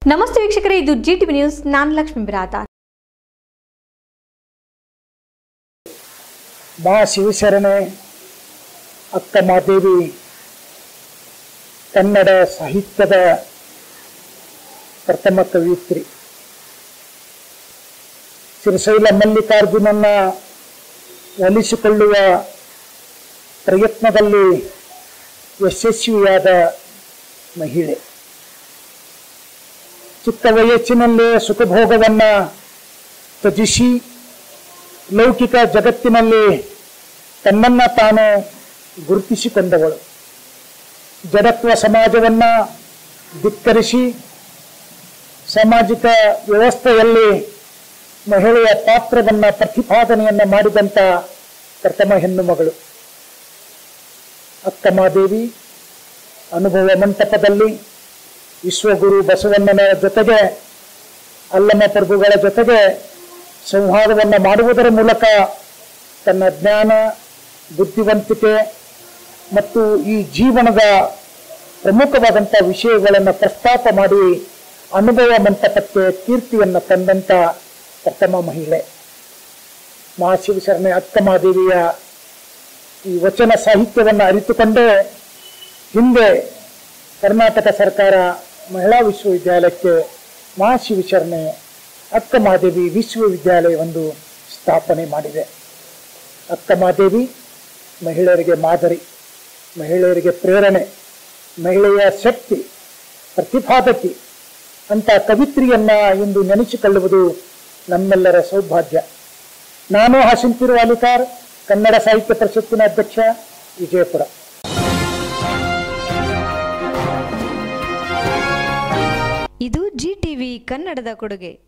ನಮಸ್ತೆ ವೀಕ್ಷಕರೇ ಇದು ಜಿ ಟಿವಿ ನ್ಯೂಸ್ ನಾನು ಲಕ್ಷ್ಮೀ ಬಿರಾತ ಮಾ ಶಿವಶರಣೆ ಅಕ್ಕ ಮಾದೇವಿ ಕನ್ನಡ ಸಾಹಿತ್ಯದ ಪ್ರಥಮ ಕವಿಯಿತ್ರಿ ಶ್ರೀಶೈಲ ಮಲ್ಲಿಕಾರ್ಜುನನ್ನ ಒಲಿಸಿಕೊಳ್ಳುವ ಪ್ರಯತ್ನದಲ್ಲಿ ಯಶಸ್ವಿಯಾದ ಮಹಿಳೆ ಚಿಕ್ಕ ವಯಸ್ಸಿನಲ್ಲೇ ಸುಖಭೋಗವನ್ನ ತ್ಯಜಿಸಿ ಲೌಕಿಕ ಜಗತ್ತಿನಲ್ಲಿ ತನ್ನನ್ನ ತಾನು ಗುರುತಿಸಿಕೊಂಡವಳು ಜಡತ್ವ ಸಮಾಜವನ್ನ ಧಿಕ್ಕರಿಸಿ ಸಾಮಾಜಿಕ ವ್ಯವಸ್ಥೆಯಲ್ಲಿ ಮಹಿಳೆಯ ಪಾತ್ರವನ್ನ ಪ್ರತಿಪಾದನೆಯನ್ನ ಮಾಡಿದಂತ ಪ್ರಥಮ ಹೆಣ್ಣು ಮಗಳು ಅಕ್ಕಮಾದೇವಿ ಅನುಭವ ಮಂಟಪದಲ್ಲಿ ವಿಶ್ವಗುರು ಬಸವಣ್ಣನ ಜೊತೆಗೆ ಅಲ್ಲಮ ಪ್ರಭುಗಳ ಜೊತೆಗೆ ಸಂವಾದವನ್ನು ಮಾಡುವುದರ ಮೂಲಕ ತನ್ನ ಜ್ಞಾನ ಬುದ್ಧಿವಂತಿಕೆ ಮತ್ತು ಈ ಜೀವನದ ಪ್ರಮುಖವಾದಂಥ ವಿಷಯಗಳನ್ನು ಪ್ರಸ್ತಾಪ ಮಾಡಿ ಅನುಭವ ಮಂಟಪಕ್ಕೆ ಕೀರ್ತಿಯನ್ನು ತಂದಂಥ ಪ್ರಥಮ ಮಹಿಳೆ ಮಹಾಶಿವಶರಣೆ ಅಕ್ಕಮಾದೇವಿಯ ಈ ವಚನ ಸಾಹಿತ್ಯವನ್ನು ಅರಿತುಕೊಂಡೇ ಹಿಂದೆ ಕರ್ನಾಟಕ ಸರ್ಕಾರ ಮಹಿಳಾ ವಿಶ್ವವಿದ್ಯಾಲಯಕ್ಕೆ ಮಹಾಶಿವಶರಣೆ ಅಕ್ಕಮಹಾದೇವಿ ವಿಶ್ವವಿದ್ಯಾಲಯವೊಂದು ಸ್ಥಾಪನೆ ಮಾಡಿದೆ ಅಕ್ಕಮಹಾದೇವಿ ಮಹಿಳೆಯರಿಗೆ ಮಾದರಿ ಮಹಿಳೆಯರಿಗೆ ಪ್ರೇರಣೆ ಮಹಿಳೆಯ ಶಕ್ತಿ ಪ್ರತಿಪಾದಕಿ ಅಂತ ಕವಿತ್ರಿಯನ್ನ ಇಂದು ನೆನೆಸಿಕೊಳ್ಳುವುದು ನಮ್ಮೆಲ್ಲರ ಸೌಭಾಗ್ಯ ನಾನು ಹಾಸಿನ್ ತಿರುವಾಲಿಕಾರ್ ಕನ್ನಡ ಸಾಹಿತ್ಯ ಪರಿಷತ್ತಿನ ಅಧ್ಯಕ್ಷ ವಿಜಯಪುರ ಇದು ಜಿ ಟಿವಿ ಕನ್ನಡದ ಕೊಡುಗೆ